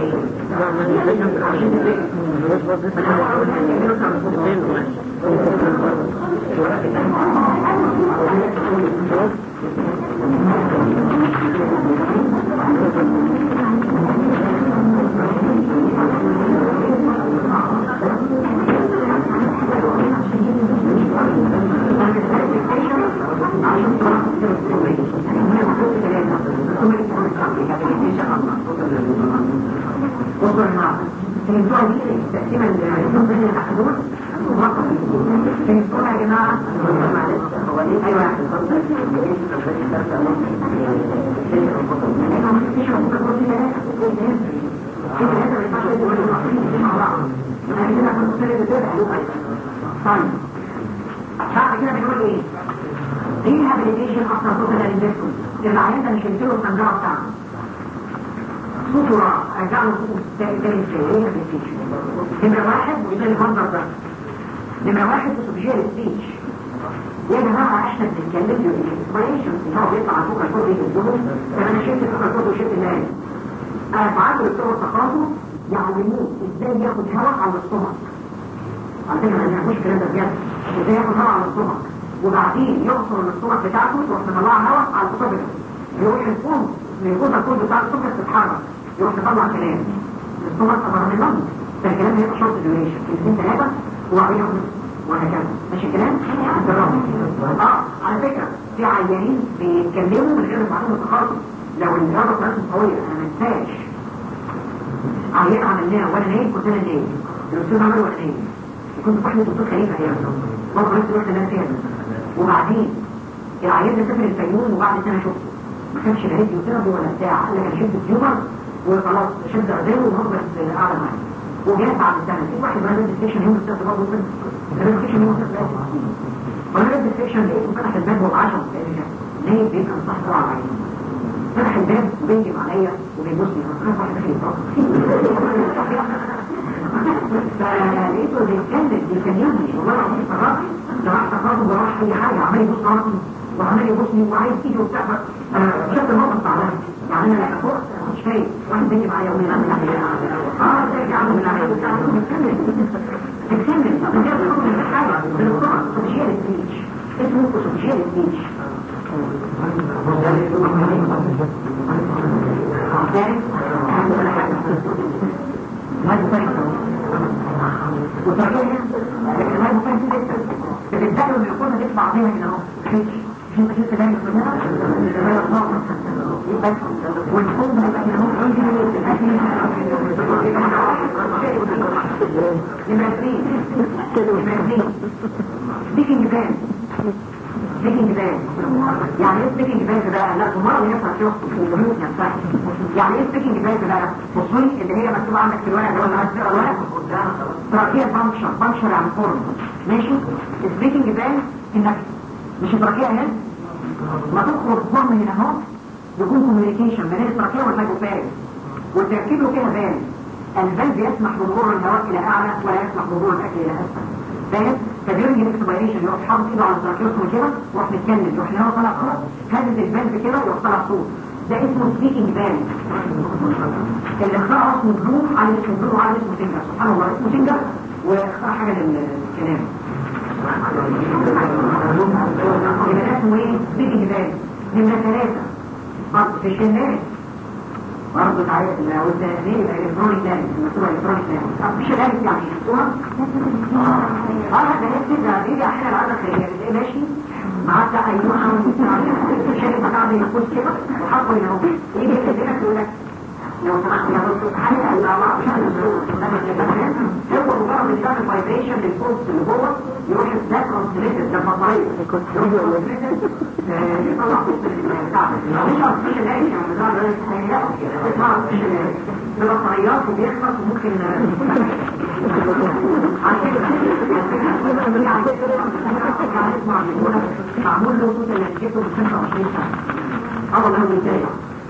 وصل النار فهمتوها دي تقسيما للمنظوم بين المحدود ومقام فهمتوها يا جماعة هو ليه أي واحد طيب بعد كده بنقول ايه؟ rehabilitation of transported investment العيان ده مش هيديله السنجارة بتاعته صوته راح ارجع له صوته تاني تاني ازاي rehabilitation نمرة واحد وده المنظر ده نمرة واحد اسوفيجيال سبيتش يا جماعة احنا بنتكلم في الانسبريشن ان هو بيطلع على فوق الكود يهزهم طب انا شلت فوق الكود وشلت الناس انا بعت له الصور التقاطه يعلموه ازاي ياخد هواء على الصمت على فكرة ما نعملش الكلام ده بجد ازاي ياخد هواء على الصمت وبعدين يعصر الصمت بتاعته تروح مطلعها هواء على الصمت يروح الفوم من الجزء الكود بتاع الصمت تتحرك يروح تطلع كلام الصمت أمر من اللمس فالكلام هيبقى شورت ديوريشن اثنين ثلاثة وبعدين ياخد وهكذا ماشي الكلام؟ بالرغم اه على فكرة في عيانين بيتكلموا من غير المعلومة التخاطب لو الإرادة بتاعتهم قوية أنا ما انساش عيان عملناه ولا نايم كنت انا نايم الاستاذ عمل ولا نايم كنت صاحب الدكتور خليفه هي برضه نفس الوقت اللي انا فيها وبعدين العيان ده سافر الفيوم وبعد سنه شفته ما كانش لا راديو ثيرابي ولا بتاع قال لك انا شفت التيومر وخلاص شد غزاله وهبط قاعده معايا وجات بعد سنه في واحد بقى ريد ستيشن هيوم ستيشن برضه ريد ستيشن هيوم ستيشن وانا ريد ستيشن لقيته فتح الباب وهو 10 دقايق نايم بيبقى مصحصح على عينه فتح الباب وبيجي عليا وبيبصني انا واحد داخل فلقيته بيتكلم بيكلمني والله العظيم استغربت لو استغربت وراح اي حاجه عمال يبص راسي وعمال يبصني وعايز ايدي وبتاع شفت الموقف بعدها يعني انا فوق مش فايق واحد بيجي معايا يومين عامل اه ازيك يا عم من العمل بتكلم بتكلم من غير حكم من حاجه بالقران سوشيال سبيتش اسمه سوشيال سبيتش ما يفرق وطبيعي لكن ما يفرق لسه بتبدأوا ان يكون دي بعضيها كده اهو مفيش مش انت شفت دايما في المنطقه بس والفوق هيبقى كده اهو عندي نمرة اثنين نمرة اثنين سبيكينج بان سبيكينج بان يعني ايه سبيكينج بان ده لا تمر ينفع شخص في الهموت نفسها يعني ايه سبيكينج بان ده بصي اللي هي مكتوبه عندك في الورقه اللي هو الناس تقرا الورقه تراكيه بانكشر بانكشر يعني فورم ماشي سبيكينج بان انك مش التراكيه اهي ما تخرج فورم هنا اهو يكون كوميونيكيشن بين التراكيه والهايبوفارينج والتركيب له فيها بان البلد يسمح بمرور الهواء الى اعلى ولا يسمح بمرور الاكل الى اسفل فاهم فبيرجي الاكسبيريشن يروح حاطط ايده على التراكيوستوم كده ويروح متكلم يروح الهواء طالع فوق هذا البلد كده يروح طالع صوت ده اسمه سبيكينج بان اللي اخترع اسمه بلوم على اسمه بلوم على اسمه سنجر سبحان الله اسمه سنجر واخترع حاجه للكلام يبقى اسمه ايه سبيكينج بان نمرة ثلاثة برضه في الشمال برضه تعرف لو التنين يبقى الكترونيك لانس المكتوبه الكترونيك لانس طب مش لانس يعني شفتوها؟ اه ده هي كده دي احيانا العاده الخيريه بتلاقيه ماشي معاه بتاع ايوه شايف بتاع بيفوز كده وحاطه هنا اهو يجي يكلمك يقول لك لو سمحت يا دكتور حاجه الا الله مش هو مجرد ان يعمل فايبريشن للفوز اللي جوه يروح ده ترانسليتد ده بطاريه يكون يطلع صوت بتاع مش عارفين الاقي يعني ده ده تخيلات كده تطلع ببطاريات وبيخلص وممكن معمول له صوت اللي جبته ب 25 سنه اه والله بيتضايق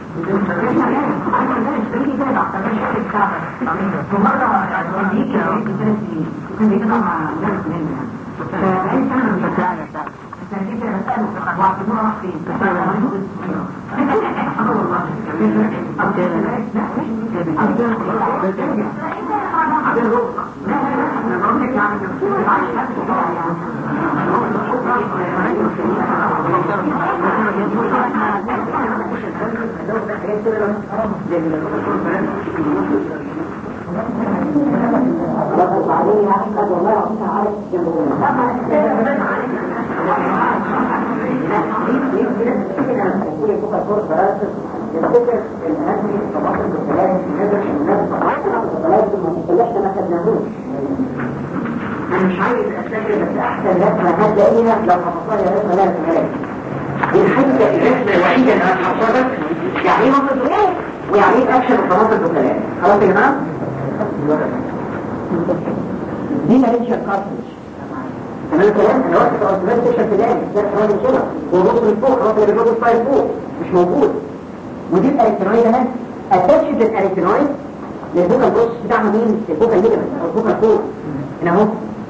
ومرة كان بيجي ثلاث سنين وكان بيطلع مع مدرس مني فأي سنة من السنة السنتين كده بسأله واعتبره راح فين؟ لا مش لقد عليه احمد والله تعالى نفتكر الاناتومي الطبقات الثلاث ندرس الناس الثلاث اللي احنا ما خدناهوش انا مش عايز استكر بس احسن رسمه هتلاقيها لو حفظتها يا رسمه لا تمام الحته الرسمه الوحيده اللي هتحفظك يعني ايه منطق ايه ويعني ايه اكشن الطبقات الثلاث خلاص يا جماعه دي ماليشيا كارتج تمام الكلام انا وقت اوتومات سيشن في داعي ده راجل كده ونص من فوق خلاص اللي بيجيبوا ستايل فوق مش موجود ودي الالكترويد اهي اتاتشد الالكترويد للبوكال بروس بتاعها مين البوكال ليجمنت او البوكال فوق هنا اهو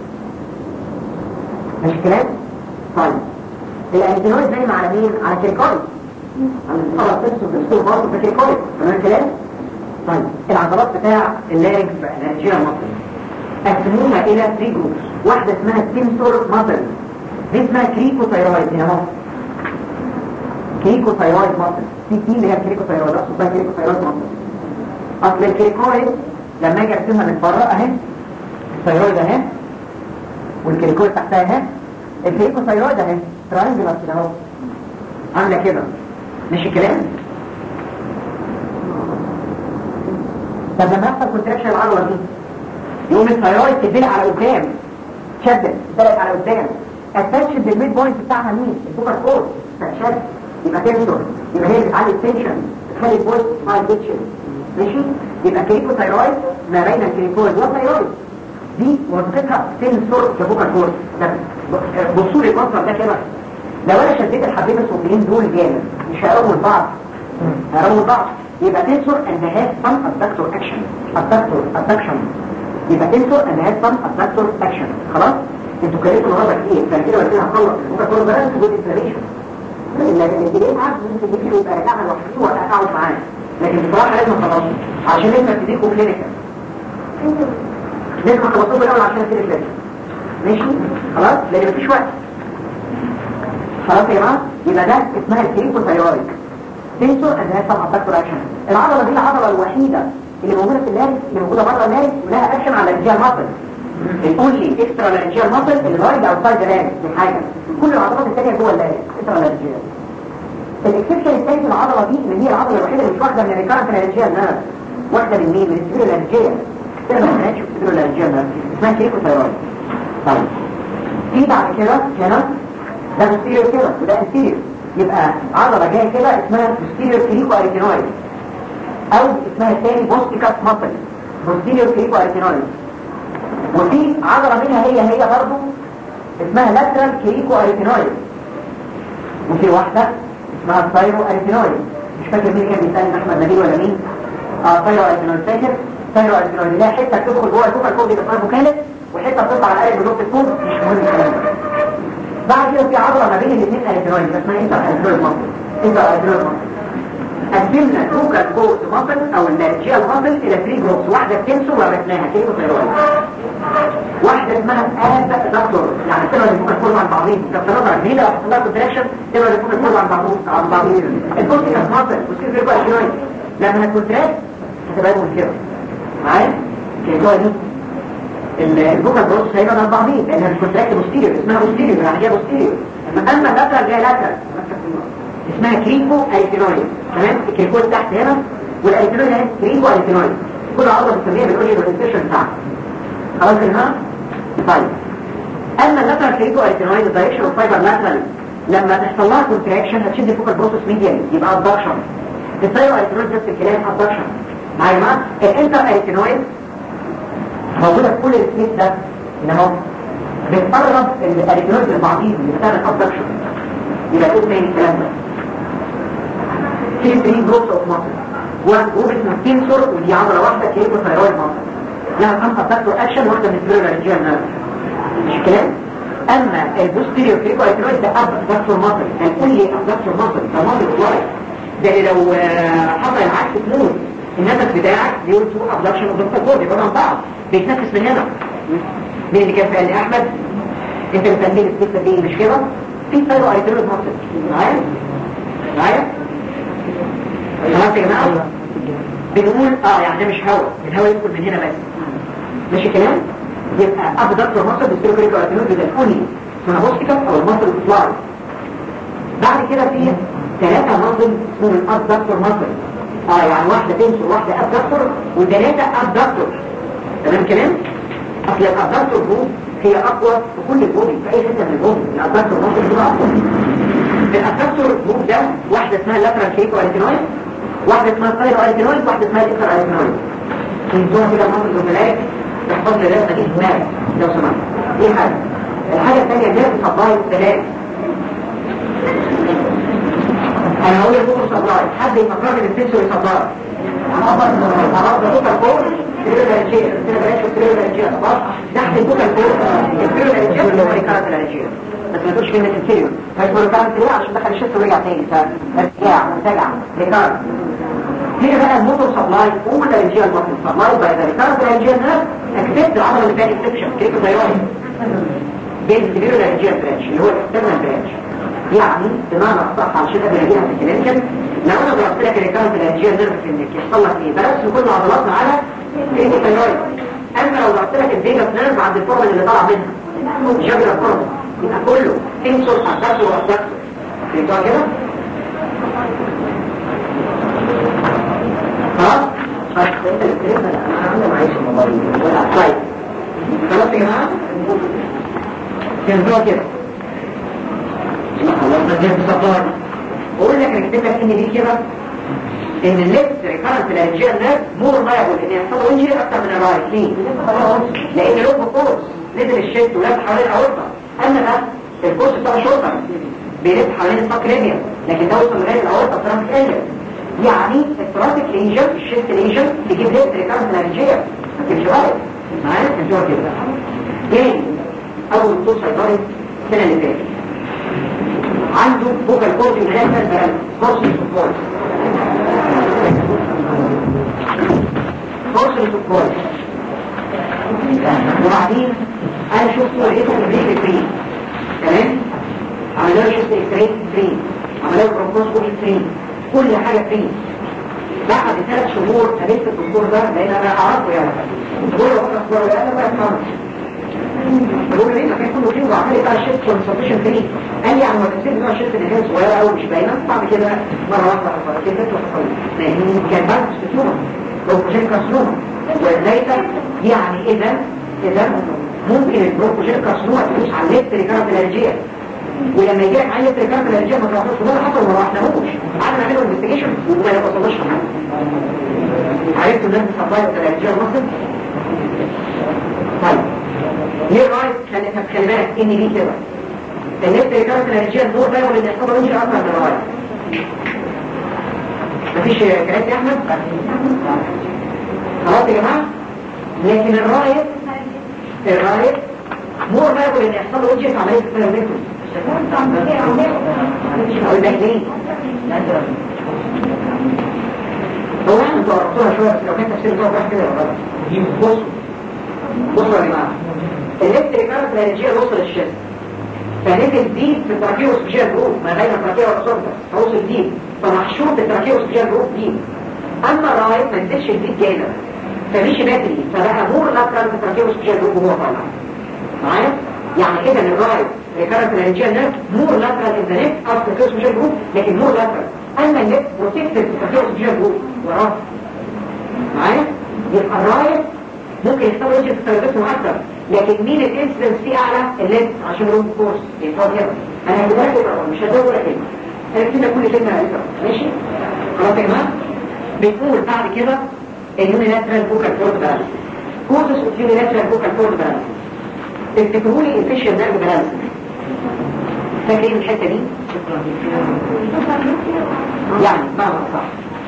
مش الكلام طيب الالكترويد نايم على مين على كيركويد على الطبق تنسو في السور برضه في كيركويد تمام الكلام طيب العضلات بتاع اللارنج الانجيرا مصر قسموها الى 3 جروبس واحده اسمها التنسور ماسل دي اسمها كريكو ثايرويد هنا اهو كريكو ثايرويد ماسل في تي اللي هي كريكو ثايرويد اقصد بقى كريكو ثايرويد ماسل اصل الكريكويد لما اجي ارسمها من بره اهي الثايرويد اهي والكريكويد تحتها اهي الكريكو ثايرويد اهي تراينجلر كده اهو عامله كده مش الكلام طب لما يحصل كونتراكشن العضله دي يقوم الثايرويد تدل على قدام شدت تدلت على قدام اتاتشد الميد بوينت بتاعها مين البوكر كورد فتشد يبقى تنسور يبقى هي بتعلي التنشن تخلي البوينت مع التنشن ماشي يبقى كريكو ثايرويد ما بين الكريكويد والثايرويد دي وظيفتها تنسور البوكر كورد بصوا لي المنظر ده كده لو انا شديت الحبيب الصوتيين دول جامد مش هيقربوا لبعض هيقربوا لبعض يبقى تنسور and has some abductor action abductor abduction يبقى تنسور and has some abductor action خلاص انتوا كريتوا النهارده كتير فانا كده قلت لها خلص ممكن تقول بقى انتوا جزء انفلاميشن لكن الدليل عارف ممكن تجيبه يبقى رجعنا لوحده ولا اقعد معاه لكن بصراحه لازم خلاص عشان نبقى تديكوا كلينيكال لازم خلصوه الاول عشان كده كلينيكال ماشي خلاص لان مفيش وقت خلاص يا جماعه يبقى ده اسمها الكريكو ثايرويد تنسور and has some abductor action العضله دي العضله الوحيده اللي موجودة في اللارس اللي موجودة بره اللارس ولها اكشن على الرجال ماسل الاونلي اكسترا لارنجيال ماسل اللي لايد اوتسايد اللارس دي حاجة كل العضلات الثانية جوه اللارس اكسترا لارنجيال الاكسبشن الثاني في العضلة دي اللي هي العضلة الوحيدة اللي مش واحدة من الريكارنت لارنجيال نيرف واحدة من مين من السبيرو لارنجيال كده ما كانتش السبيرو لارنجيال نيرف اسمها كريكو ثايرويد طيب في بعد كده هنا ده posterior كده وده anterior يبقى عضلة جاية كده اسمها posterior كريكو اريتينويد او اسمها الثاني بوستيكاس ماسل بوستيريور كريكو اريتينويد وفي عضلة منها هي هي برضه اسمها لاترال كريكو اريتينويد وفي واحدة اسمها ثايرو اريتينويد مش فاكر مين كان بيسألني احمد نبيل ولا مين اه ثايرو اريتينويد فاكر ثايرو اريتينويد لها حتة تدخل جوه الكوكا الكوب دي بتصرفه كامل وحتة بتطلع على القلب بنص الكوب مش مهم الكلام ده بعد كده في عضلة ما بين الاثنين اريتينويد اسمها انتر اريتينويد ماسل انتر اريتينويد ماسل قدمنا توكال جوز ماسل او النرجيال ماسل الى 3 جروبس واحدة تنسو ورثناها كيلو ثيرويد واحدة اسمها اب دكتور يعني تقدر يكون كله عن بعضهم كفترضها ان هي لو حصل لها كونتراكشن تقدر يكون كله عن بعضهم عن بعضهم البوستيكاس ماسل والسير فيربال اريتينويد لما هتكونتراكت هتبقى يقول كده معايا كده دي البوكال بروس هيبقى عن بعضهم لانها الكونتراكت بوستيريور اسمها بوستيريور يعني جايه بوستيريور اما لاترال جايه لاترال اسمها كريكو اريتينويد تمام الكريكو تحت هنا والاريتينويد هنا كريكو اريتينويد كل عضله بنسميها بنقول ايه الانتشن بتاعها خلاص كده طيب اما اللاترال كريكو اريتينويد الدايركشن اوف فايبر لاترال لما تحصل لها كونتراكشن هتشد الفوكال بروسس ميديال يبقى ادكشن الثايرو اريتينويد نفس الكلام ادكشن مع يا جماعه الانتر اريتينويد موجوده في كل السبيس ده انما بتقرب الاريتينويد لبعضيهم بتعمل ادكشن يبقى تقول تاني الكلام ده في 3 جروبس اوف ماسل واحد جروب اسمه تنسور ودي عضله واحده كيلو ثايرويد ماسل لها خمسه فاكتور اكشن واحده من السبيرو لارنجيال نيرف مش كلام اما البوستيريور كريكو اريترويد ده اب فاكتور ماسل هنقول لي اب فاكتور ماسل ده ماسل واحد ده لو حصل العكس تموت النفس بتاعك ديور تو ابدكشن اوف ذا كورد يبقى بعض بيتنفس من هنا مين اللي كان قال لي احمد انت بتسميه السكه دي مش كده في ثايرو اريتروز ماسل معايا معايا خلاص يا جماعه بنقول اه يعني ده مش هواء الهواء يدخل من هنا بس ماشي كلام يبقى ابدكتور ماسل بالسيروكريكو اريتروز بتكوني اسمها هوسبيتال او الماسل فلاي بعد كده في ثلاثة ماسل اسمهم الابدكتور ماسل اه يعني واحدة تنسر واحدة ابدكتور وثلاثة ابدكتور تمام كلام اصل الابدكتور جروب هي اقوى في كل البودي في اي حته من البودي الابدكتور ماسل بتبقى اقوى الابدكتور جروب ده واحدة اسمها اللاترال كيكو اريتينويد واحدة اسمها الثايرو اريتينويد واحدة اسمها الاكتر اريتينويد انتوها كده ماسل وثلاث تحفظ لي الرسمة دي دماغ لو سمحت دي حاجة الحاجة الثانية اللي هي بتطبقها الثلاث انا هقول لكم سبلاي حد يفكرني بالسنسور سبلاي خلاص ده توتال كور تريلوجيا تريلوجيا تحت التوتال كور التريلوجيا اللي هو ريكارد الريجيا بس ما تقولش كلمه انتيريور هيكون ريكارد انتيريور عشان دخل الشيست ورجع تاني فرجع مرتجع ريكارد هنا بقى الموتور سبلاي هو ده الريجيا الموتور سبلاي بقى ده ريكارد الريجيا ده اكتبت العضله اللي فيها اكسبشن كيف تايرويد بين التريلوجيا برانش اللي هو الاكسترنال برانش يعني بمعنى اصح عشان كده بنجيها في الكلينيكال لو انا ضربت لك الريكارنت الانجيا نيرف في انك يحصل لك ايه بس كل عضلاتنا على الثايرويد اما لو ضربت لك الفيجاس نيرف عند الفورمن اللي طالع منها جابر الفورمن يبقى كله تنسور ادكتور وادكتور فهمتوها كده؟ خلاص؟ طيب خلاص يا جماعه؟ فهمتوها كده بقول لك اكتب لك ان دي كده ان الليفت ريكارنت الانجيال نيرف مور مايبل ان يحصل انجري اكتر من الرايت ليه؟ لان له فورس نزل الشيت ولف حوالين الاورطه اما ده الفورس بتاع شورتر بيلف حوالين الساكريميا لكن ده وصل لغايه الاورطه بتاعت انجل يعني الترافيك ليجن الشيفت ليجن تجيب ليفت ريكارنت الانجيال ما تجيبش رايت معايا انتوا كده تاني اول دكتور صيدلي السنه اللي فاتت عنده فوكال كورد ينهاية البرد فورسل سبورت فورسل سبورت وبعدين انا شفت لقيته في البريك فري تمام عملوا له شفت اكسرين فري عملوا له بروكوسكوبي فري كل حاجه فري بعد ثلاث شهور قابلت الدكتور ده لان انا اعرفه يعني بقول له انا بقول له انا ما افهمش بقول ليه كان كله فيه وعمل بقى شيفت كونسلتيشن فري قال لي عم تفسير بقى شيفت اللي كانت صغيره قوي مش باينه بعد كده مره واحده حصلت كده وحصلت لان كان بعد استثمار بروكوجين كارسنوما وليس يعني اذا اذا ممكن البروكوجين كارسنوما تدوس على الليفت ريكارد الالجيه ولما يجي لك عيل ريكارد الالجيه ما تعرفوش ولا حصل وما رحناهوش قعدنا نعمل انفستيجيشن وما وصلناش لحاجه عرفتوا الناس بتطبق الالجيه المصري طيب ليه رايت كانت خلي بالك ان دي كده الليفت ريكارد الالجيه النور ده ولا يحصل انجري اكتر من الرايت مفيش كلام يا احمد خلاص يا جماعه لكن الرايت الرايت مور ما يقول ان يحصل له انجري في عمليه الفيرميتوس اقول لك ليه هو احنا تعرفتوها شويه بس لو كان تفسير جوه واحد كده يا غلط بصوا بصوا يا جماعه الليفت ريكارد الانرجيه وصل الشد فنزل ديب في التراكيوس بجير جروب ما بين التراكيوس والاسوفجس فوصل ديب فمحشور في التراكيوس بجير جروب ديب اما رايت ما نزلش الديب جامد فمشي بدري فبقى مور لاترال في التراكيوس بجير جروب وهو طالع معايا يعني اذا الرايت ريكارد الانرجيه نيرف مور لاترال ان ذا نيك اوف التراكيوس بجير جروب لكن مور لاترال اما الليفت بروتكتد في التراكيوس بجير جروب وراه معايا يبقى الرايت ممكن يحصل وجه في التراكيوس اكتر لكن مين الانسيدنس فيه اعلى الليفت عشان روم كورس يفضل هنا انا هجيبها لك مش هدور ولا كلمه انا كده كل كلمه هقولها ماشي خلاص يا جماعه بنقول بعد كده اليونيلاترال فوكال كورد بالانس كوزس اوف يونيلاترال فوكال كورد بالانس تفتكروا لي الفيشيال نيرف بالانس فاكرين الحته دي يعني معنى صح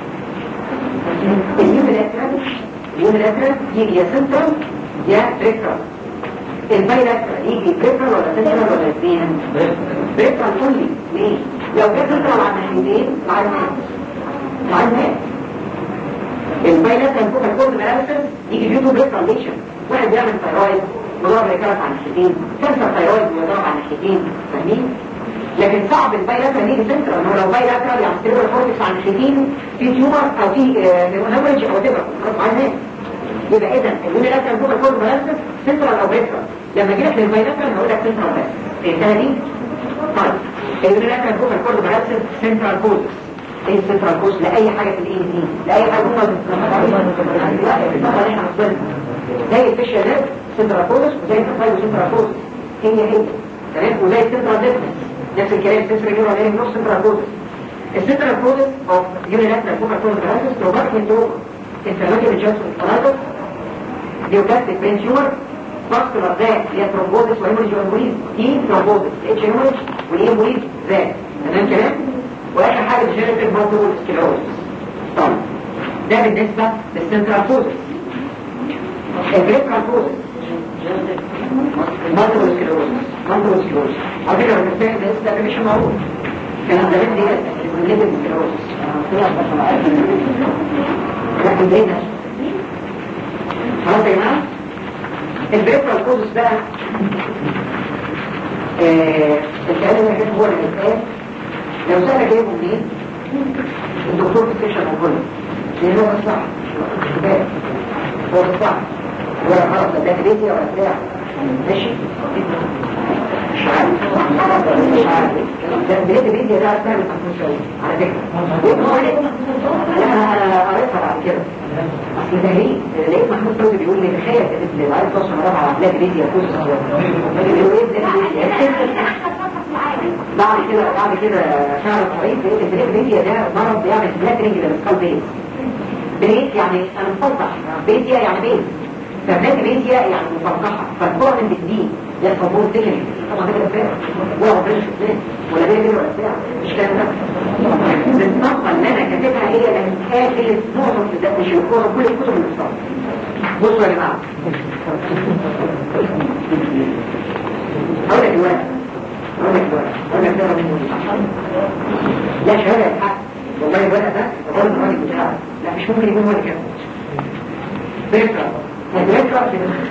اليونيلاترال اليونيلاترال يجي يا سنترال يا بريكرال البايلاترال يجي بريكرال ولا سنترال ولا اثنين بريكرال كلي ليه لو جه سنترال على الناحيتين مع الماء مع الماء البايلاترال فوكال كورد باراليسيس يجي ديو تو بريك كونديشن واحد بيعمل ثايرويد وضرب ريكارت على الناحيتين كانسر ثايرويد وضرب على الناحيتين فاهمين لكن صعب البايلاترال يجي سنترال هو لو بايلاترال يعني ستيرول فورتكس على الناحيتين في تيومر او في هيموريدج او تبر عايزين يبقى اذا اليونيلاترال فوكال كورد باراليسيس سنترال او بريكرال لما اجي لك للبايلاترال هقول لك سنترال بس فهمتها دي؟ طيب اليونيلاترال فوكال كورد باراليسيس سنترال كوزس ايه السنترال كوز لاي حاجه في الاي دي لاي حاجه هم زي الفيشيال نيرف سنترال كوزس وزي الفايبو سنترال كوزس هي هي تمام وزي السنترال ديفنس نفس الكلام سنترال نيورال نيرف نص سنترال كوزس السنترال كوزس اوف يونيلاترال فوكال كورد باراليسيس بروفايد انتو inflammatory adjustment apparatus ديوبلاستيك برين تيومر فاسكولار ذات اللي هي ترومبوزس وهيموريج وامبوليز دي ترومبوزس اتش هيموريج والايه امبوليز ذات تمام كلام واخر حاجه جينيتيك مالتيبل سكلروز طيب ده بالنسبه للسنترال كوزس البريكال كوزس مالتيبل سكلروز مالتيبل سكلروز على فكره بالنسبه ده مش معروف كان ده بدي الليبل سكلروز لكن ده خلاص يا جماعه البريفرال كوزس بقى الكلام اللي كان هو اللي بيتقال لو سألك جايبه منين الدكتور في السيشن هيقول لان هو صح هو صح ولا خلاص ده بيتي ولا بتاع ماشي مش عارف مش عارف ده بيتي بيتي ده بتعمل تنفيذ شويه على فكره انا قريتها بعد كده اصل تهريج لقيت محمود فوزي بيقول لي تخيل كتبت لي بعد 12 مره على بلاد بيتي يفوز بيقول ايه بعد كده بعد كده شهر طويل لقيت البلاد بيتي ده مرض بيعمل بلاترنج للسكال بيت بيت يعني انا مفضح بيتيا يعني بيت فبلاد بيتيا يعني مفضحه فالقرن بتدين يحصل بول تكني طبعا ده كده ولا بريش ولا بيه ولا بتاع مش كلام ده النقطة اللي انا كاتبها هي الكاتب معظم في مش الكورة كل الكتب المستوى بصوا يا جماعة هقول لك الورق هقول لك الورق هقول لك ده منه لا شهادة الحق والله الورق ده غير الراجل بتاعه لا مش ممكن يكون هو اللي كاتبه بيكرة البيكرة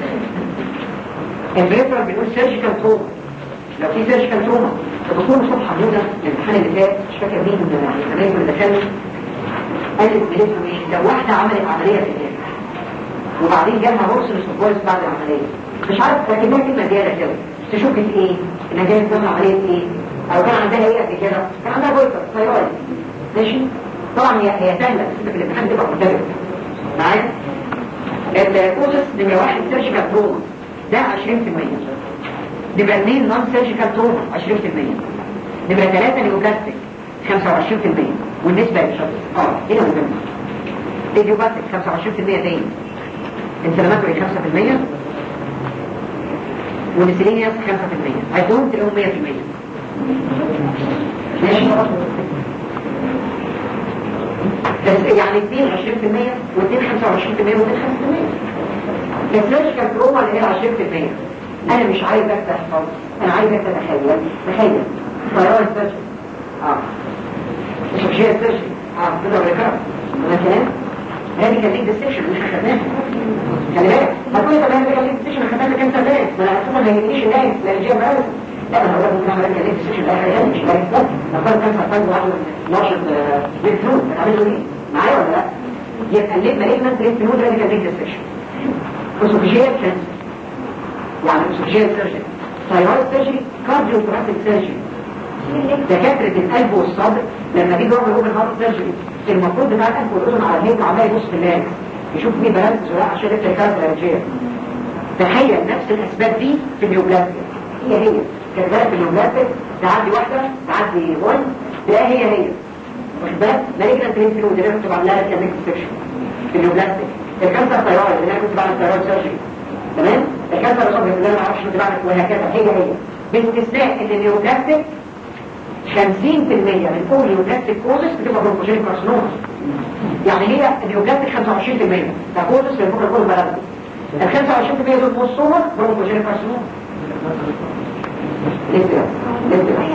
البيكرة بنقول سيرجيكال تروما لو في سيرجيكال تروما الدكتور مصطفى حموده الامتحان اللي فات مش فاكر مين من زمايله اللي دخلوا قالت بنفهم ايه لو واحده عملت عمليه في الجسم وبعدين جالها هورس الاستقبال بعد العمليه مش عارف لكنها كلمه زياده كده تشك في ايه؟ انها جايه تعمل عمليه ايه؟ او كان عندها ايه قبل كده؟ كان عندها بويكر ثايرويد ماشي؟ طبعا هي هي سهله في الامتحان تبقى مرتبطه معايا؟ الكوسس نمره واحد سيرجيكال تروما ده 20% نبقى اثنين نون سيرجيكال تروما 20% نبقى ثلاثة نيوبلاستيك 25% والنسبة للشخص اه هنا مهمة ايديوباثيك 25% تاني انفلاماتوري 5% ونسيلينياس 5% عايزهم تلاقيهم 100% ماشي بس يعني اثنين 20% واثنين 25% واثنين 5% السيرجيكال تروما اللي هي 20% انا مش عايز افتح خالص انا عايز اتخيل تخيل طيران سيرجن اه مش مش هي السيرجن اه كده ولا كده انا كلام هذه كان ليك ديستيشن مش خدناها خلي بالك هتقولي طب هذه كان ليك ديستيشن خدناها كام سنه ما انا اصلا ما يهمنيش الناس لا الجيم بس لا انا هقول لك ممكن اعمل كان ليك ديستيشن لا حاجه مش بس لا نفترض كان فرطان واحد ناشط ليف نود هتعملوا ايه معايا ولا لا يبقى الليف مالجنت ليف نود هذه كان ليك ديستيشن اسوفيجيال كانسر يعني اسوفيجيال سيرجن ثايرويد سيرجري كارديو ثوراسيك سيرجري دكاتره القلب والصدر لما بيجوا يعملوا اوبن هارت سيرجري المفروض بتاع القلب والاذن على الهيد وعمال يبص في اللانس يشوف مين بالانس ولا عشان يفتح كارت الارجيه تخيل نفس الاسباب دي في النيوبلازيا هي هي كانت في النيوبلازيا تعدي واحده تعدي وان تلاقيها هي هي واخد بالك مالجنت لينفينود اللي انا كنت بعملها لك كان سكشن في النيوبلازيا الكانسر ثايرويد اللي انا كنت بعمل ثايرويد سيرجري تمام الكانسر الصبغ اللي انا ما اعرفش كنت بعمل وهكذا هي هي باستثناء ان النيوبلاستيك 50% من كل نيوبلاستيك كوزس بتبقى بروكوجين كارسينوما يعني هي النيوبلاستيك 25% ده كوزس للفكره كله بلد ال 25% دول نصهم بروكوجين كارسينوما لسه لسه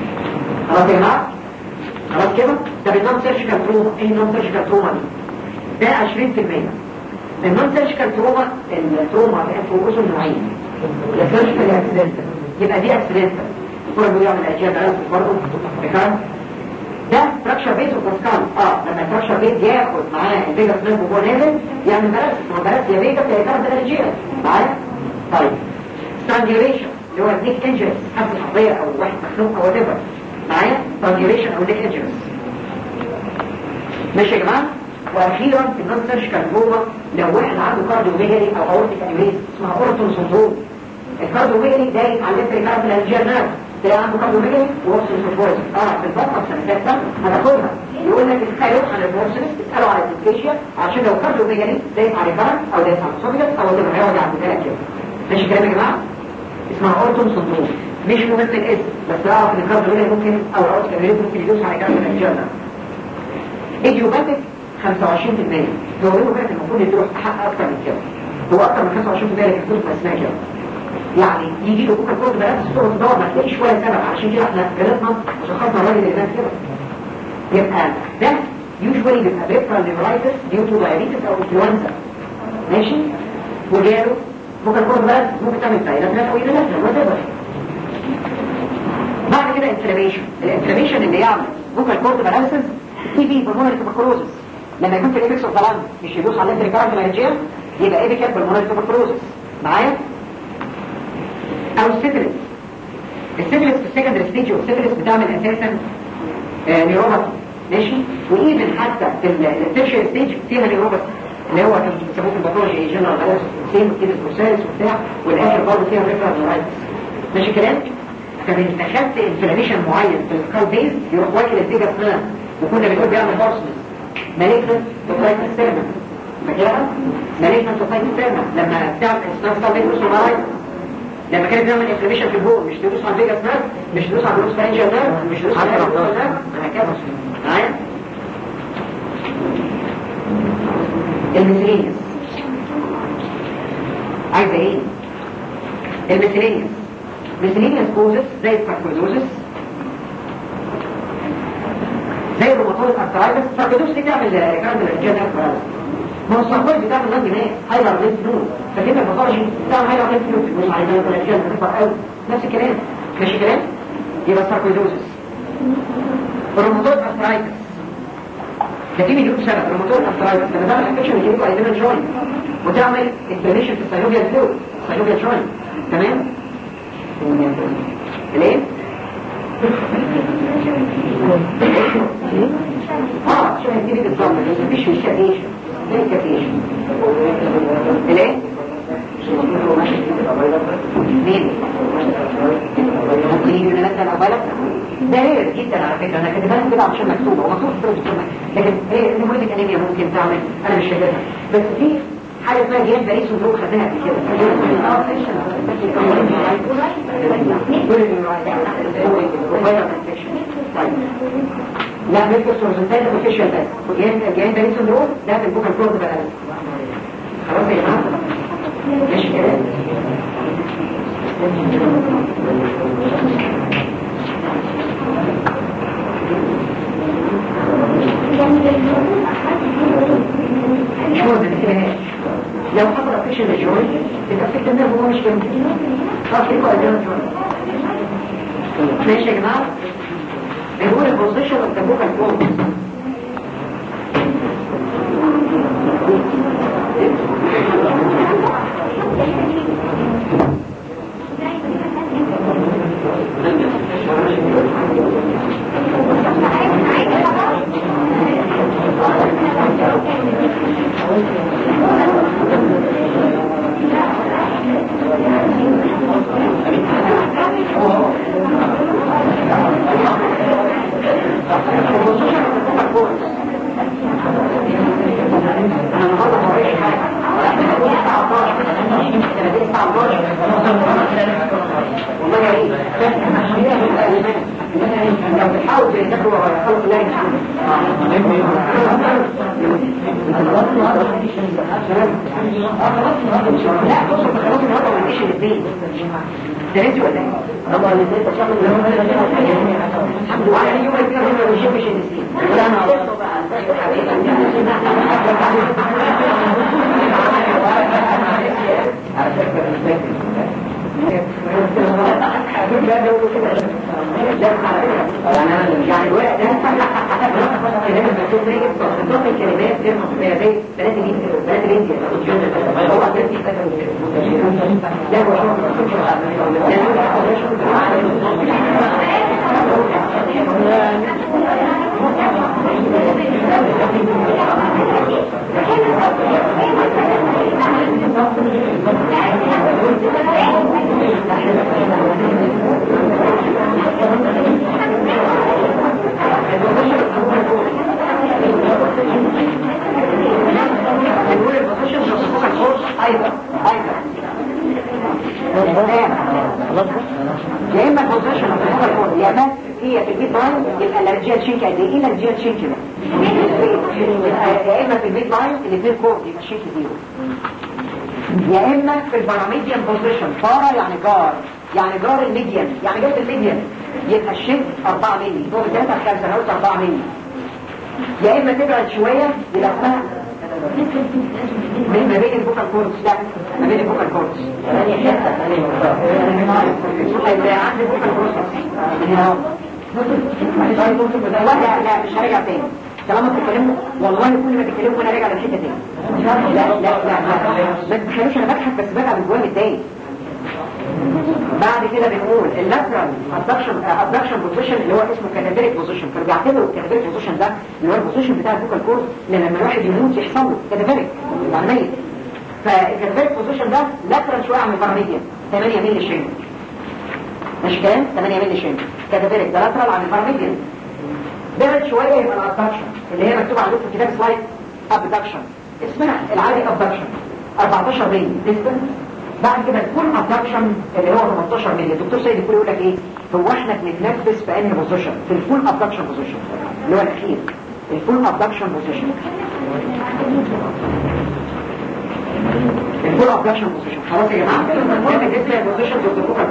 خلاص يا جماعه خلاص كده ده بالنون سيرجيكال تروما ايه النون سيرجيكال تروما دي ده 20% النون سيرجيكال تروما التروما في الاذن نوعين يا سيرجيكال يا اكسيدنتال يبقى دي اكسيدنتال كل بيعمل اجيال عرض برضه فكرة ده فراكشر بيت وباسكال اه لما الفراكشر بيت ياخد معاه الفيجاس نيرف وهو نازل يعمل بلاس ما هو بلاس يا فيجاس يا كارد الانجيال معايا طيب سترانجيوليشن اللي هو النيك انجرس حد حقيقة او واحد مخنوق او whatever معايا سترانجيوليشن او نيك انجرس ماشي يا جماعه واخيرا النون سيرجيكال تروما لو واحد عنده كارديوميجالي او اورتيك انيوريز اسمها اورتون سندروم الكارديوميجالي ده يتعلم في كارد الانجيال نيرف تلاقي عنده كارديوميجالي ووصل سندروم اه في الفتره السنتات هناخدها يقول لك اسالوا عن البورسلس اسالوا عن الديسكيشيا عشان لو كارديوميجالي دايس على كارد او دايس على السوفيجاس او اللي هيقعد عند ثلاث كده ماشي كلام يا جماعه اسمها اورتون سندروم مش ممثل اسم بس اعرف ان الكارديوميجالي ممكن او الاورتيك انيوريز ممكن يدوس على كارد الانجيال نيرف ايديوباتيك 25% هو له بقى المفروض يدوس حق اكتر من كده هو اكتر من 25% اللي بيدوس اسمها كده يعني يجي له بكره كود بقى الصوره تدور ما تلاقيش ولا سبب علشان كده احنا غلطنا وشخصنا الراجل اللي مات كده يبقى ده يوجوالي بيبقى بريفرال نيورايتس ديو تو دايابيتس او انفلونزا ماشي وجاله ممكن كود بقى ممكن تعمل فايلات او يدلات وات بعد كده انفلاميشن الانفلاميشن اللي يعمل ممكن كورد باراليسيس تي بي بالمونري توبركلوزس لما يكون في الايبكس اوف ذا مش يدوس على الانتري كارد مانجير يبقى ايبكال بالمونري توبركلوزس معايا او السيفلس السيفلس في السكندري ستيج والسيفلس بتعمل اساسا آه نيوروباثي ماشي وايفن حتى في التيرشري ستيج فيها نيوروباثي اللي هو كان بيسموه في الباثولوجي جنرال بلاس سيم كده بروسيس وبتاع والاخر برضه فيها ريفرال نورايتس ماشي كلام فمن دخلت انفلاميشن معين في السكال بيز يروح واكل الديجا بلان وكنا بنقول بيعمل هورسنس مالكنا توتايت سيرما فاكرها مالكنا توتايت سيرما لما بتعمل اسنان بيز وسومارايتس لما كانت بيعمل انفلاميشن في البول مش تدوس على الفيجاس نيرف مش تدوس على الروس فارنجيال نيرف مش تدوس على الروس نيرف هكذا معايا الميثيلينيوس عايزه ايه الميثيلينيوس ميثيلينيوس كوزس زي الساركويدوزس زي الروماتويد ارثرايتس الساركويدوس دي تعمل كارد الانجيال نيرف ما هو الساركويد بتعمل نادي مات هايلر لينس نود فكده الباثولوجي بتعمل هايلر لينس نود مش عايزه الانجيال تكبر قوي نفس الكلام ماشي كلام يبقى الساركويدوزس الروماتويد ارثرايتس ده في مليون سبب الروماتويد ارثرايتس لما تعمل انفكشن يجيب ايدينا جوين وتعمل انفلاميشن في السيلوبيا فلويد السيلوبيا جوين تمام ليه اه شو هتجيبي بالظبط مفيش مش كافيشن زي كافيشن ليه مين ممكن يجي من مثلا او بالك ده رير جدا على فكره انا كاتبها كده عشان مكتوبه ومكتوب في الدكتور لكن هي نموذج انيميا ممكن تعمل انا مش شايفها بس في حاجه اسمها جيان باريس ودروب خدناها قبل كده لا ميكس سورزنتال اوفيشال بس جيان باريس ودروب ده في البوكال كورد بقى خلاص يا جماعه ماشي كده مش هو ده الكلام لو حصل افكشن للجوينت يبقى افكت النيرف هو مش جنبي خلاص يبقى قدام الجوينت ماشي يا جماعه بنقول البوزيشن اوف ذا فوكال كورد والله يا ريت لو بتحاول تذاكروا خلق الله لا توصل بخلاص النهارده ما فيش الاثنين دريتي ولا ايه؟ طبعا الاثنين تشغل الحمد لله يعني يوم الكبير ما بيشوفش النسيم ولا انا على فكره يعني الورق ده كلام المكتوب راجل ضغط الكلمات غير مقصودة زي بلاد الهند بلاد الهند هو بلاد لا هو ايضا ايضا يا اما بوزيشن اوف الفوكال كورد يا بس هي في البيت لاين يبقى الارجيال شينك قد ايه الارجيال شينك ده يا اما في البيت لاين الاثنين كورد يبقى شينك زيرو يا اما في الباراميديان بوزيشن بارا يعني جار يعني جار الميديان يعني جار الميديان يبقى الشينك 4 مللي فوق 3 5 انا قلت 4 مللي يا اما تبعد شويه يبقى اسمها ما بين البوكال كورتس لا ما بين البوكال كورتس هيبقى عندي بوكال كورتس هنا اهو لا لا مش هرجع تاني طالما بتتكلموا والله كل ما تتكلموا انا راجع للحته تاني لا لا لا لا ما تخليش انا بضحك بس بقى من جوايا متضايق بعد كده بنقول اللاترال ابدكشن ابدكشن بوزيشن اللي هو اسمه كاتابيريك بوزيشن كانوا بيعتبروا الكاتابيريك بوزيشن ده اللي هو البوزيشن بتاع الفوكال كورد لان لما الواحد يموت يحصل له كاتابيريك يعني ميت فالكاتابيريك بوزيشن ده لاترال شويه عن الباراميديان 8 مللي شين مش كام 8 مللي شين كاتابيريك ده لاترال عن الباراميديان بعد شويه يبقى الابدكشن اللي هي مكتوبه عندكم في كتاب سلايد ابدكشن اسمها العادي ابدكشن 14 مللي ديستنس بعد كده الفول ابدكشن اللي هو 18 مللي الدكتور سيد يقول يقول لك ايه هو احنا بنتنفس في انهي بوزيشن في الفول ابدكشن بوزيشن اللي هو الاخير الفول ابدكشن بوزيشن الفول ابدكشن بوزيشن خلاص يا جماعه ده بالنسبه للبوزيشن ضد الفوكال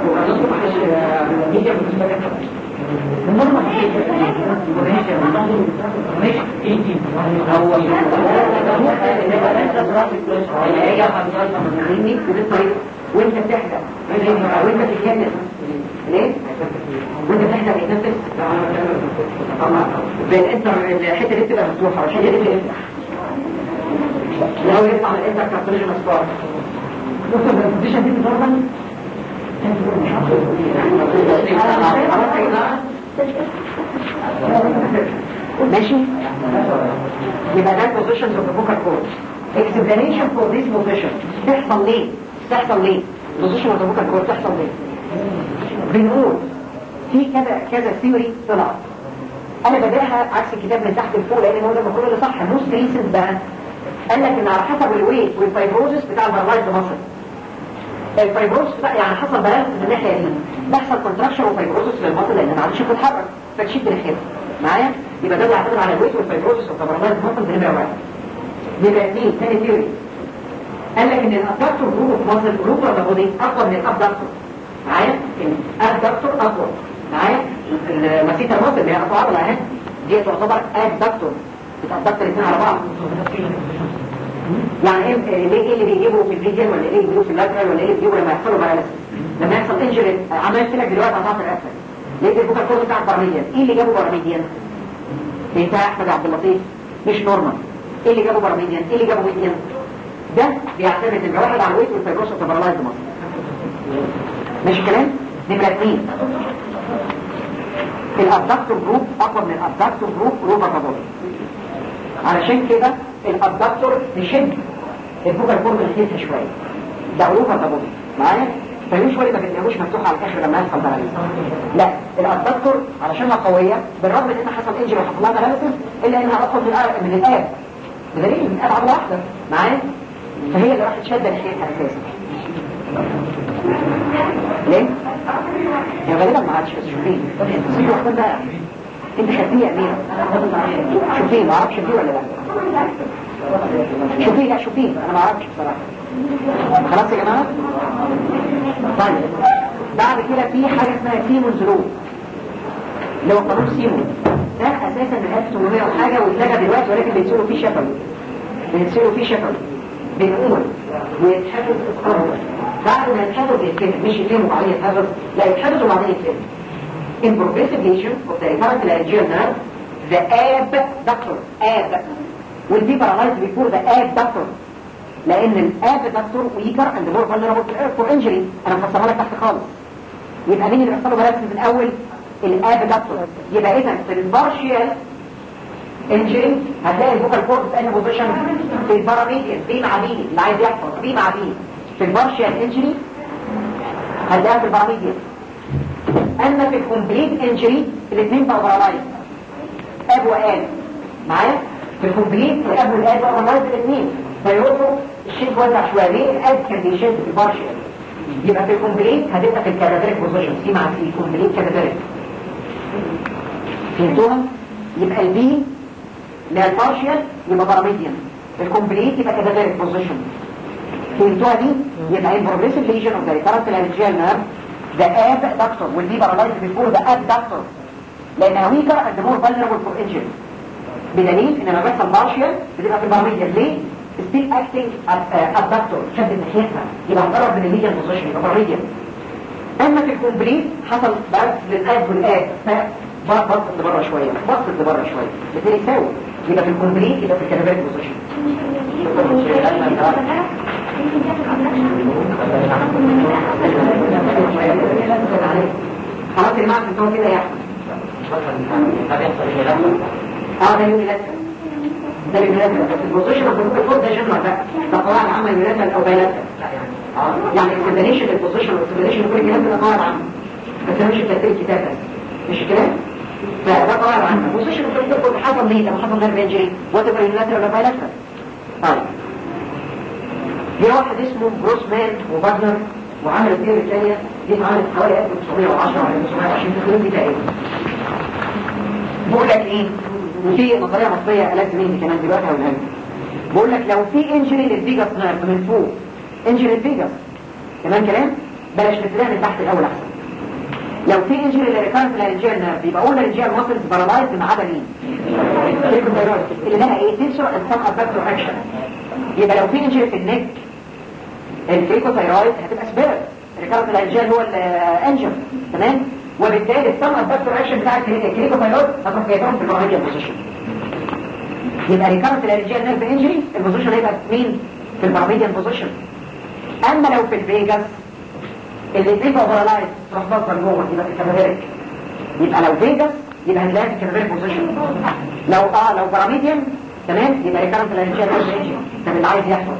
وانت بتحدث وانت بتتكلم ليه؟ وانت بتحدث بتنفس بالانتر الحته دي بتبقى مفتوحه والحته دي بتفتح لو يطلع من الانتر كارتولوجي مسبار دكتور البوزيشن دي نورمال ماشي يبقى ده position of the vocal cords explanation for this position تحصل ليه تحصل ليه position of the vocal cords تحصل ليه بنقول في كذا كذا ثيوري طلعت انا بداها عكس الكتاب من تحت لفوق لان هو ده المفروض اللي صح موست ريسنت بقى قال لك ان على حسب الويت والفايبروزس بتاع البرلايز مصر الفايبروز يعني حصل بالانس من الناحيه دي بيحصل كونتراكشن وفايبروزس للبطن لان ما عادش بتتحرك فتشد ناحيتها معايا يبقى ده بيعتمد على الويت والفايبروزس والكبرنات ممكن ده نمره واحد يبقى اثنين ثاني ثيوري قال لك ان الابدكتور جروب اوف ماسل جروب ولا بودي اقوى من الابدكتور معايا الابدكتور اقوى معايا المسيطه الماسل اللي هي اقوى عضله اهي دي تعتبر ابدكتور بتابدكتور الاثنين على بعض يعني ايه ليه ايه اللي بيجيبه في الفيجن ولا ايه اللي بيجيبه في اللاترال ولا ايه اللي بيجيبه لما يحصلوا باراليسيس لما يحصل انجري عملت لك دلوقتي قطعت الاسفل ليه الفوكال كورد بتاع بارميديان ايه اللي جابه بارميديان بتاع احمد عبد اللطيف مش نورمال ايه اللي جابه بارميديان ايه اللي جابه ميديان ده بيعتمد ان واحد على الويت والفايبروس والتبرالايز مصر ماشي الكلام نمره اثنين الابدكتور جروب اقوى من الابدكتور جروب روبر كابوري علشان كده الابدكتور نشد الفوكال كورد نخيفها شويه ده روبر كابوري معايا فيوجوالي ما بتلاقوش مفتوح على الاخر لما يحصل باراليسيس لا الابدكتور علشانها قويه بالرغم ان حصل انجري وحصل لها باراليسيس الا انها اقوى من الآب من الاب بدليل من الاب عضله واحده معايا فهي اللي راحت شاده ناحيتها اساسا ليه؟ يا غالبا ما عادش بس شوفين سيبوا واحدة بقى انت خدتيه يا اميرة شوفيه ما اعرفش دي ولا لا شوفيه لا شوفيه انا ما اعرفش بصراحة خلاص يا جماعة طيب بعد كده في حاجة اسمها سيمونز رو اللي هو قانون سيمون ده اساسا من 1800 وحاجة واتلغى دلوقتي ولكن بيتصيروا فيه شفوي بيتصيروا فيه شفوي بنقول ويتحدث القرار بعد ما يتحدث يتفهم مش يتفهموا وبعدين يتحدث لا يتحدث وبعدين يتفهم in progressive lesion of the recurrent laryngeal nerve the abductor ab will be paralyzed before the abductor لان الابدكتور weaker and more vulnerable for injury انا مفسرها لك تحت خالص يبقى مين اللي بيحصل له بلاس من اول الابدكتور يبقى اذا في البارشيال انجري هتلاقي الفوكال كورد في اي بوزيشن في الباراميديان بي مع بي اللي عايز يحفظ بي مع بي في البارشيال انجري هتلاقيها في الباراميديان اما في الكومبليت انجري الاثنين بقوا بارالايز اب واب معايا في الكومبليت الاب والاب بقوا بارالايز الاثنين فيقولوا الشيت وزع شويه ليه الاب كان بيشد في البارشيال يبقى في الكومبليت هتبقى في الكادافيريك بوزيشن سي مع سي كومبليت كادافيريك فهمتوها يبقى البي اللي هي البارشيال يبقى باراميديان الكومبليت يبقى كادافيريك بوزيشن فهمتوها دي يبقى in progressive lesion of the recurrent laryngeal nerve the abductor will be paralyzed before the abductor لانها weaker and more vulnerable for injury بدليل ان لما بيحصل بارشيال بتبقى في الباراميديان ليه؟ still acting abductor شد ناحيتها يبقى مقرب من الميديان بوزيشن يبقى باراميديان اما في الكومبليت حصل بس للاب والاب بصت لبره شويه بصت لبره شويه الاثنين يساوي يبقى في الكومبليت يبقى في الكنبات بوزيشن خلاص يا جماعه انتوا كده يا اه ده يوني لاتر ده يوني لاتر بس البوزيشن اوف الفوت ده جنرال بقى ده قواعد عامه يوني لاتر او بايلاتر يعني الكومبينيشن البوزيشن والكومبينيشن كل الكلام ده قواعد عامه بس ده مش تاثير الكتاب بس مش كده فده قواعد عامه البوزيشن اوف الفوت حصل ليه لما حصل نيرف انجري وات ايفر يوني لاتر ولا بايلاتر طيب في واحد اسمه بروسمان وباجنر وعمل الثيوري الثانية دي اتعملت حوالي 1910 او 1920 تقريبا دي تقريبا بقول لك ايه وفي نظريه مصريه ألذ مني كمان دلوقتي هقولها لك بقول لك لو في انجري للفيجاس نيرف من فوق انجري للفيجاس تمام كلام بلاش نبتديها من تحت الاول احسن لو في انجري للريكارنت لارنجيال نيرف يبقى اول لارنجيال ماسلز بارالايز ما عدا مين اللي لها ايه تنسر اند سم افكتور اكشن يبقى لو في انجري في النك الكريكوثايرويد هتبقى سبيرت الريكارنت لارنجيال هو الانجر تمام وبالتالي السم افكتور اكشن بتاع الكريكوثايرويد هتروح جايبهم في الباراميديال بوزيشن يبقى ريكارنت لارنجيال نيرف انجري البوزيشن هيبقى مين في الباراميديال بوزيشن اما لو في الفيجاس الاثنين بقوا بارالايز تروح بطل جوه يبقى في الكابيلاريك يبقى لو فيجاس يبقى هنلاقي في الكابيلاريك بوزيشن لو اه لو باراميديان تمام يبقى ريكارنت لارنجيال نيرف انجري طب اللي عايز يحصل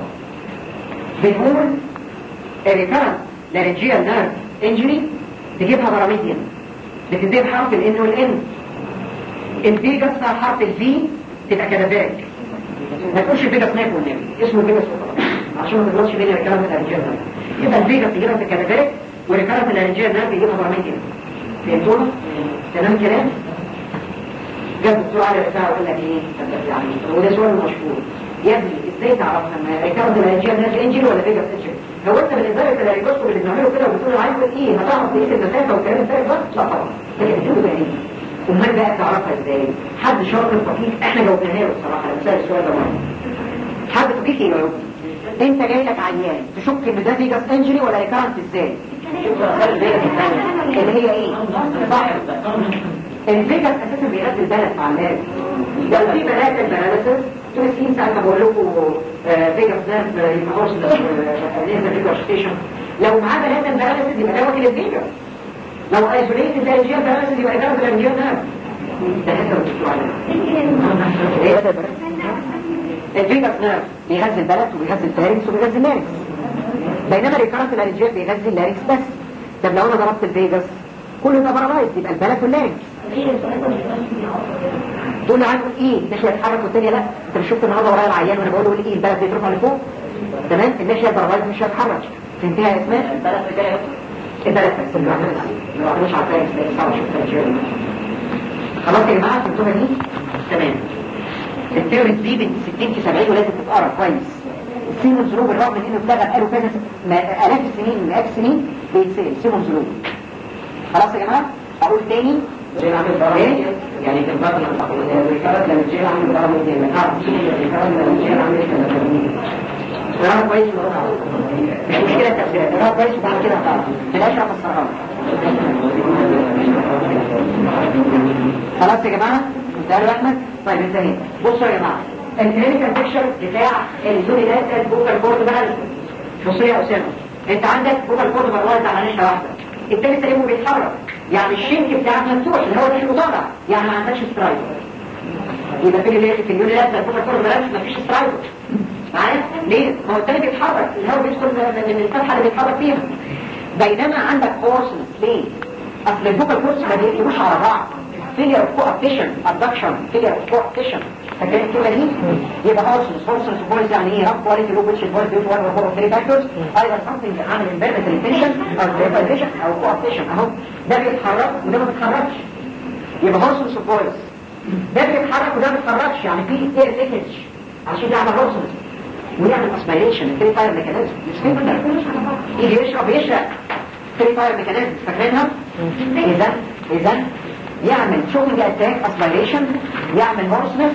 بنقول الريكارنت لارنجيال نيرف انجري تجيبها باراميديان بتنتهي بحرف الان والان الفيجاس بتاع حرف الفي تبقى كادافيريك ما تقولش فيجاس نايف والنبي اسمه فيجاس وخلاص عشان ما تغلطش بين الريكارنت لارنجيال نيرف يبقى الفيجاس تجيبها في الكادافيريك والريكارنت لارنجيال نيرف يجيبها باراميديان فهمتونا؟ تمام كلام؟ جاب الدكتور علي رفاعه وقال لك ايه؟ وده سؤال مشهور يا ابني ازاي تعرف لما ريكارد لارنجيال نيرف انجري ولا فيجاس انجري؟ هو انت بالنسبه لك الاريكوسكوب اللي بنعمله كده وبتقول انا عايز ايه هتعرف تقيس المسافه والكلام الفارغ ده لا طبعا لكن بتقول ايه امال بقى تعرفها ازاي حد شاطر فقير احنا جاوبناها له الصراحه لو سال السؤال ده مرة. حد فقير يجاوب انت جاي لك عيان تشك ان ده فيجاس انجري ولا ريكارنت ازاي اللي هي ايه صح الفيجاس اساسا بينزل بلد مع الناس لو في بنات البناليسيس طول السنين ساعة ما بقول لكم فيجاس نيرف يبقى هورس نيرف فيجاس ستيشن لو معاه بنات البناليسيس يبقى ده وكيل الفيجاس لو ايزوليتد لارنجيال بناليسيس يبقى ده لارنجيال نيرف ده حته بتقولوا عليها الفيجاس نيرف بيغذي البلد وبيغذي الفارنكس وبيغذي اللارنكس بينما الريكارنت الارنجيال بيغذي اللارنكس بس طب لو انا ضربت الفيجاس كله يبقى بارالايز يبقى البلد واللارنكس تقول له عايز ايه الناحيه تتحرك والثانيه لا انت مش شفت النهارده ورايا العيان وانا بقول له ايه البلد بيترفع لفوق تمام الناحيه البارالايز مش هتتحرك فهمتها يا اسماء الثلاث رجاله الثلاث بس اللي واحدة مش عارفة اسماء صعب شوف خلاص يا جماعة فهمتوها دي تمام الثيوريز دي بنت 60 في 70 ولازم تتقرا كويس سيمونز لوب بالرغم من انه اتلغى بقاله كذا ما- الاف السنين مئات السنين بيتسال سيمونز لوب خلاص يا جماعه اقول تاني جيل عامل برامج يعني في الفترة الركاب لما الجيل عامل برامج دي من عارف الركاب لما الجيل عامل كده اقرا كويس مش مشكله التفسيرات اقرا كويس وبعد كده هتعرف بلاش رقم الصراحه خلاص يا جماعه انتهى احمد طيب انتهينا بصوا يا جماعه الكلينيكال بيكشر بتاع الزوني ده البوكال كورد بقى بصوا يا اسامه انت عندك بوكال كورد مرواز على نشره واحده التاني سليمه بيتحرك يعني الشنك بتاعك مفتوح اللي هو داخل وطالع يعني ما عندكش سترايك يبقى في اللي في اليوني ده البوكال كورد بلاش مفيش سترايك معايا ليه؟ ما هو التاني بيتحرك الهواء بيدخل من الفتحه اللي بيتحرك فيها بينما عندك هورسنس ليه؟ اصل البوكال كورس ما بيقلبوش على بعض failure of cooptation abduction failure of cooptation فاكرين الكلمه دي؟ يبقى هورسنس هورسنس بويز يعني ايه؟ رب كواليتي لو which is both due to one or more of three factors either something عامل impairment retention او deprivation او cooptation اهو ده بيتحرك وده ما بيتحركش يبقى هورسنس بويز ده بيتحرك وده ما بيتحركش يعني في اير ليكج عشان يعمل هورسنس ويعمل اسبيريشن الفري فاير ميكانيزم مش كده يجي يشرب يشرق فري فاير ميكانيزم فاكرينها اذا اذا يعمل شوكينج اتاك اسبيريشن يعمل هورسنس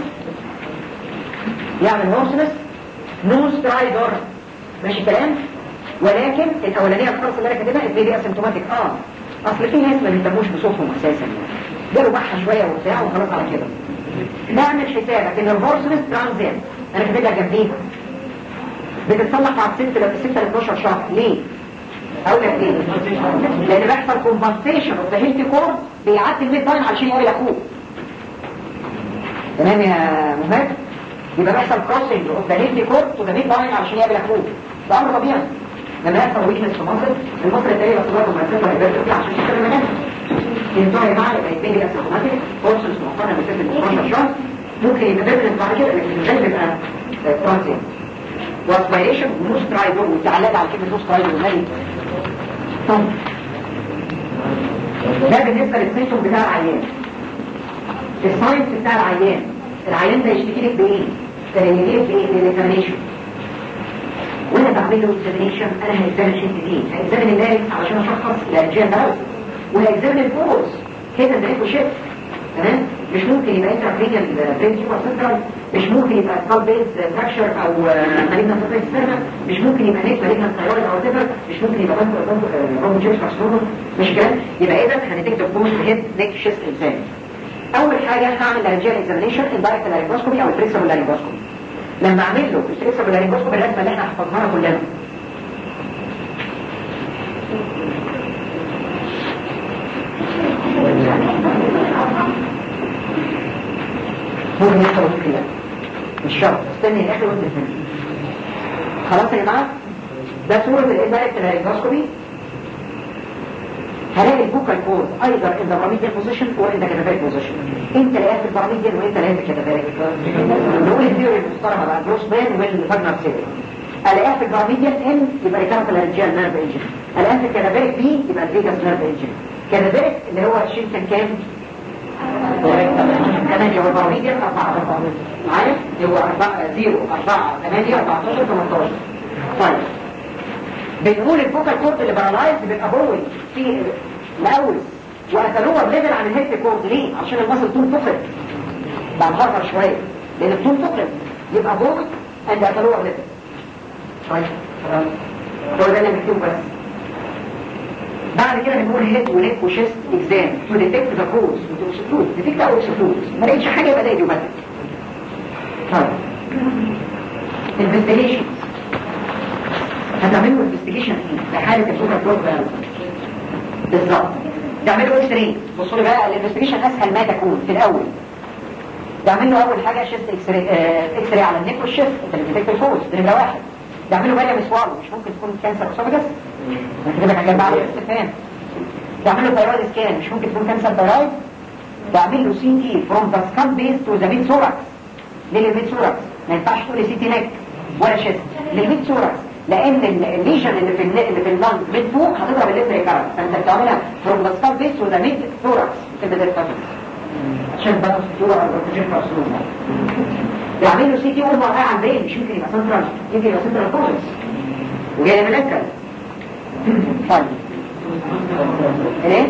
يعمل هورسنس نو سترايدر ماشي الكلام ولكن الاولانيه الخالص اللي انا كاتبها الفيديو اسيمتوماتيك اه اصل في ناس ما بيهتموش بصوتهم اساسا جاله بحه شويه وبتاع وخلاص على كده نعمل حسابك ان الهورسنس ترانزيت انا كاتب لك جنبيها بتتصلح بعد 6 ل 6 ل 12 شهر ليه؟ اقول لك ليه؟ لان بيحصل كومبنسيشن اوف ذا هيلثي كور بيعدي الميد لاين علشان يقابل اخوه تمام يا مهاب؟ يبقى بيحصل كروسنج اوف ذا هيلثي كور تو ذا ميد لاين علشان يقابل اخوه ده امر طبيعي لما يحصل ويكنس في مصر المصري التاني بس برضه ما يصير هيبقى فيه عشان يشتغل المنام ينتهي يا جماعه يبقى يتجه اسيمتوماتيك كورسز مقارنه ب 6 ل 12 شهر ممكن يبقى بيرمنت بعد كده لكن الغالب بيبقى ترانزيت واسبيريشن ونو سترايدر وتعلق على كلمه نو سترايدر والنبي طب ده بالنسبه للسيمتوم بتاع العيان الساينس بتاع العيان العيان ده يشتكي لك بايه؟ ده يجي لك بايه؟ بالاكزامينيشن وانا بعمل له اكزامينيشن انا هاكزامن شيست دي هاكزامن اللاريكس علشان اشخص الارجال ده وهاكزامن الفورس كده ده شيست تمام مش ممكن يبقى انترافينيال برين تيومر سنترال مش ممكن يبقى سكال بيز فراكشر او مالجنا سيرفيس سيرنا مش ممكن يبقى نيك مالجنا ثايرويد او تيفر مش ممكن يبقى بونكو جيرس كارسينوما مش كده يبقى اذا هنتكتب بوست هيد نيك شيست اكزام اول حاجه هعمل لارنجيال اكزامينيشن اندايركت لارنجوسكوبي او الفليكسبل لارنجوسكوبي لما اعمل له الفليكسبل لارنجوسكوبي الرسمه اللي احنا حفظناها كلنا ممكن يحصل ممكن لا مش شرط استني الاخر وانت تفهم خلاص يا جماعه ده صوره الاندايركت لارنجوسكوبي هلاقي البوكال كود ايضا ان ذا باراميديال بوزيشن اور ان ذا كاتافيريك بوزيشن انت لاقيها في الباراميديال وانت لاقيها في الكاتافيريك نقول الثيوري المحترمه بقى جروس بلان والفاجنر سيري الاقيها في الباراميديال ان يبقى ريكارنت لارنجيال نيرف انجن الاقيها في الكاتافيريك بي يبقى الفيجاس نيرف انجن كاتافيريك اللي هو الشين كان كام ثمانية والباراميديال أربعة معايا هو أربعة زيرو أربعة ثمانية أربعتاشر ثمانتاشر طيب بنقول الفوكال كورد اللي بارالايز بيبقى بروي في الاول واتلور ليفل عن الهيد كورد ليه؟ عشان المصل طول فقد بعد هرفر شويه لان الطول فقد يبقى بروي اند اتلور ليفل طيب هو ده اللي مكتوب بس بعد كده بنقول هيد ونيك وشيست اكزام تو ديتكت ذا كوز وتكسكلود ديتكت او اكسكلود ما لقيتش حاجه يبقى ده ايديوباتيك طيب انفستيجيشن هتعملوا انفستيجيشن ايه لحاله السوبر كلوز بالظبط تعملوا اكس راي بصوا لي بقى الانفستيجيشن اسهل ما تكون في الاول تعمل له اول حاجه شيست اكس راي اكس راي على النيك والشيست انت اللي بتكتب الفوز ده نمره واحد تعملوا بالي مسوار مش ممكن تكون كانسر اسوفاجس انت كده حاجه بعد الاستفهام تعمل له ثايرويد سكان مش ممكن تكون كانسر ثايرويد تعمل له سي تي فروم ذا سكان بيس تو ذا ميد سوراكس ليه الميد سوراكس ما ينفعش تقول سي تي نيك ولا شيست للميد سوراكس لان الليجن اللي في اللي في اللنج من فوق هتضرب الليفت ريكارد فانت بتعملها فروم ذا ستار بيس وذا ميد ثوركس في الميد عشان بقى الصوره الروتين كارسينوما يعمل له سي تي اول واقع على البرين مش يمكن يبقى سنترال يمكن يبقى سنترال كوزس وجاي من الاكل طيب ايه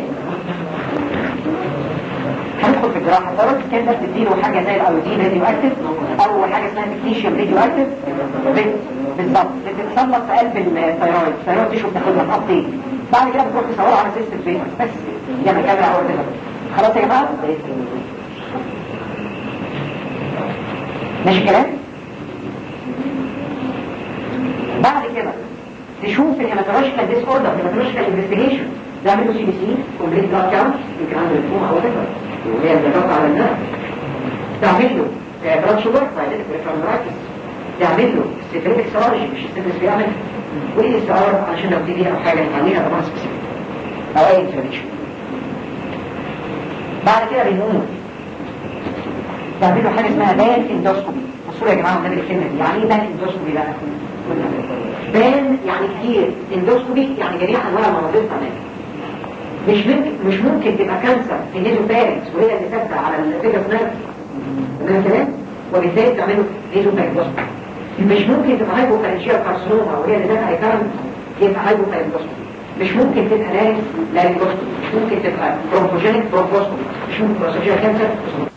هندخل في الجراحة طبعا كان بس تديله حاجة زي الايودين راديو اكتف او حاجة اسمها تكنيشيوم راديو اكتف بالظبط بتتسلط في قلب الثيرويد الثيرويد دي شو بتاخدها في ابديت بعد كده بتروح تصورها على سيستم فين بس جنب كاميرا او كده خلاص يا جماعه ماشي الكلام بعد كده تشوف الهيماتولوجيكال ديس اوردر الهيماتولوجيكال انفستيجيشن تعمل له سي بي سي كومبليت بلاد كاونت يمكن عنده ليمفوما او وات وهي الضغط على الناس تعمل له بلاد شوجر فايدتك بريفرنرايتس تعمل له سيتريك سيرولوجي مش السيتريك بيعمل وايه السعار عشان لو تيجي او حاجه نعملها طبعا سبيسيفيك او اي انفلاميشن بعد كده بنقوم تعمل له حاجه اسمها بان اندوسكوبي بصوا يا جماعه النبي الكلمه دي يعني ايه بان اندوسكوبي بقى بان يعني كتير اندوسكوبي يعني جميع انواع المناظير تمام مش ممكن مش ممكن تبقى كانسر في النيزو بارنس وهي اللي ثابته على الفيجاس نيرف تمام كده وبالتالي تعملوا نيزو بارنس مش ممكن تبقى هايبوفارنشيال كارسينوما وهي اللي ذاتها ريكارنت يبقى هايبوفارنكوسكوبي مش ممكن تبقى نارس لارنكوسكوبي مش ممكن تبقى برومبوجينيك برومبوسكوبي مش ممكن تبقى سوشيال كانسر